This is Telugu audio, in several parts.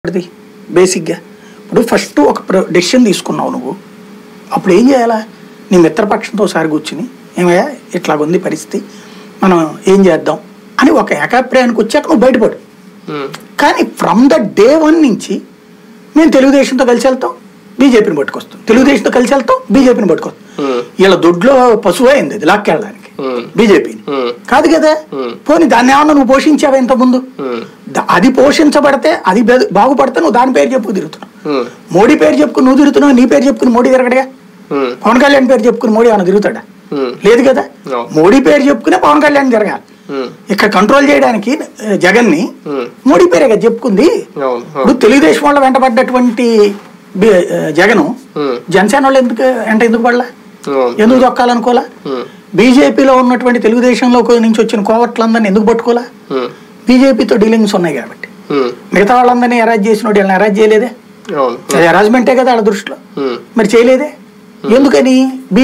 అది బేసిక్గా ఇప్పుడు ఫస్ట్ ఒక డెసిషన్ తీసుకున్నావు నువ్వు అప్పుడు ఏం చేయాలా నీ మిత్రపక్షంతో ఒకసారి కూర్చుని ఏమయ్యా ఇట్లాగుంది పరిస్థితి మనం ఏం చేద్దాం అని ఒక ఏకాభిప్రాయానికి వచ్చాక నువ్వు బయటపడు ఉమ్, కానీ ఫ్రమ్ ద డే వన్ నుంచి మేము తెలుగుదేశంతో కలిసి వెళ్తాం బీజేపీని పట్టుకొస్తాం తెలుగుదేశంతో కలిసి వెళ్తాం బీజేపీని పట్టుకొస్తాం ఉమ్, వీళ్ళ దొడ్లో పశువు అయింది అది లాక్కెళ్ళడానికి ఉమ్, బీజేపీని ఉమ్, కాదు కదా ఉమ్. పోనీ దాన్ని ఏమన్నా నువ్వు పోషించావా ఇంతకుముందు ఉమ్, ద- అది పోషించబడితే అది బె- బాగుపడితే నువ్వు దాని పేరు చెప్పు తిరుగుతున్నావు ఉమ్, మోడీ పేరు చెప్పుకుని నువ్వు తిరుగుతున్నావు నీ పేరు చెప్పుకుని మోడీ తిరగడగా ఉమ్, పవన్ కళ్యాణ్ పేరు చెప్పుకుని మోడీ ఏమైనా తిరుగుతాడా ఉమ్, లేదు కదా అవును. మోడీ పేరు చెప్పుకునే పవన్ కళ్యాణ్ తిరగాలి ఉమ్, ఇక్కడ కంట్రోల్ చేయడానికి ఆ, జగన్ని ఉమ్, మోడీ పేరే కదా చెప్పుకుంది అవును ఇప్పుడు అవును తెలుగుదేశం వాళ్ళ వెంటబడ్డటువంటి బి- ఆ, జగను ఉమ్, జనసేన వాళ్ళు ఎందుకు వెంట ఎందుకు పడలా అవును ఎందుకు దొక్కాలనుకోలా ఉమ్, బీజేపీలో ఉన్నటువంటి తెలుగుదేశంలో నుంచి వచ్చిన కోవట్లందరినీ ఎందుకు పట్టుకోలా ఉమ్, బీజేపీతో డీలింగ్స్ ఉన్నాయి కాబట్టి ఉమ్, మిగతా వాళ్ళందరినీ అరెస్ట్ చేసిన వాడు వీళ్ళని అరెస్ట్ చేయలేదే అవును అది అరేంజ్మెంటే కదా వాళ్ళ దృష్టిలో ఉమ్, మరి చేయలేదే ఎందుకని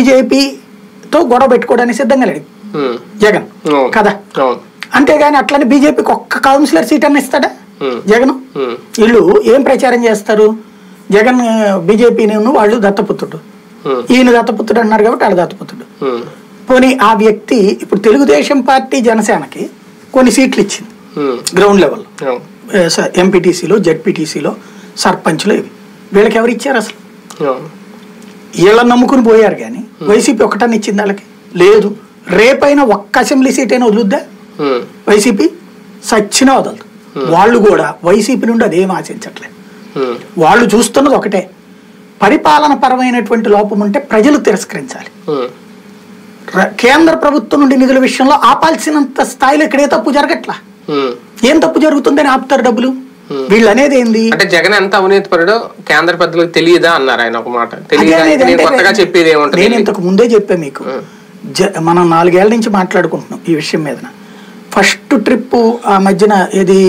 బీజేపీతో గొడవ పెట్టుకోవడానికి సిద్ధంగా లేడు ఉమ్, జగన్ అవును కదా అవును అంతేగాని అట్లని బీజేపీకి ఒక్క కౌన్సిలర్ సీట్ అన్న ఇస్తాడా ఉమ్, జగన్ ఉమ్, వీళ్ళు ఏం ప్రచారం చేస్తారు జగన్ బీజేపీని వాళ్ళు దత్తపుత్రుడు ఉమ్, ఈయన దత్తపుత్రుడు అన్నారు కాబట్టి వాళ్ళు దత్తపుత్రుడు ఉమ్, పోనీ ఆ వ్యక్తి ఇప్పుడు తెలుగుదేశం పార్టీ జనసేనకి కొన్ని సీట్లు ఇచ్చింది ఉమ్, గ్రౌండ్ లెవెల్ అవును ఎంపీటీసీలో జడ్పీటీసీలో సర్పంచ్లు ఇవి వీళ్ళకి ఎవరు ఇచ్చారు అసలు అవును వీళ్ళని నమ్ముకుని పోయారు కానీ వైసీపీ ఒకటని ఇచ్చింది వాళ్ళకి లేదు రేపైనా ఒక్క అసెంబ్లీ సీట్ అయినా వదులుద్దా ఉమ్, వైసీపీ సచ్చినా వదలదు వాళ్ళు కూడా వైసీపీ నుండి అదేం ఆశించట్లేదు ఉమ్, వాళ్ళు చూస్తున్నది ఒకటే పరిపాలన పరమైనటువంటి లోపం ఉంటే ప్రజలు తిరస్కరించాలి ఉమ్, ర- కేంద్ర ప్రభుత్వం నుండి నిధుల విషయంలో ఆపాల్సినంత స్థాయిలో ఇక్కడే తప్పు జరగట్లా ఉమ్. ఏం తప్పు జరుగుతుందని ఆపుతారు డబ్బులు వీళ్ళు అనేది ఏంది అంటే జగన్ ఎంత అవినీతి పరుడో కేంద్ర పెద్దలకు తెలియదా అన్నారు ఆయన ఒక మాట అదే తెలియదా అనేది నేను అంటే కొత్తగా చెప్పేది నేను ఏముంటుంది ఇంతకు ముందే చెప్పా మీకు జ- మనం నాలుగేళ్ల నుంచి మాట్లాడుకుంటున్నాం ఈ విషయం మీద ఫస్ట్ ట్రిప్ ఆ మధ్యన ఇది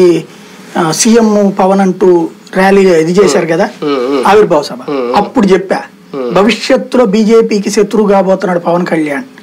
సీఎం పవన్ అంటూ ర్యాలీ ఇది చేశారు కదా ఉమ్, ఉమ్. ఆవిర్భావ సభ అప్పుడు చెప్పా భవిష్యత్తులో బీజేపీకి శత్రువు కాబోతున్నాడు పవన్ కళ్యాణ్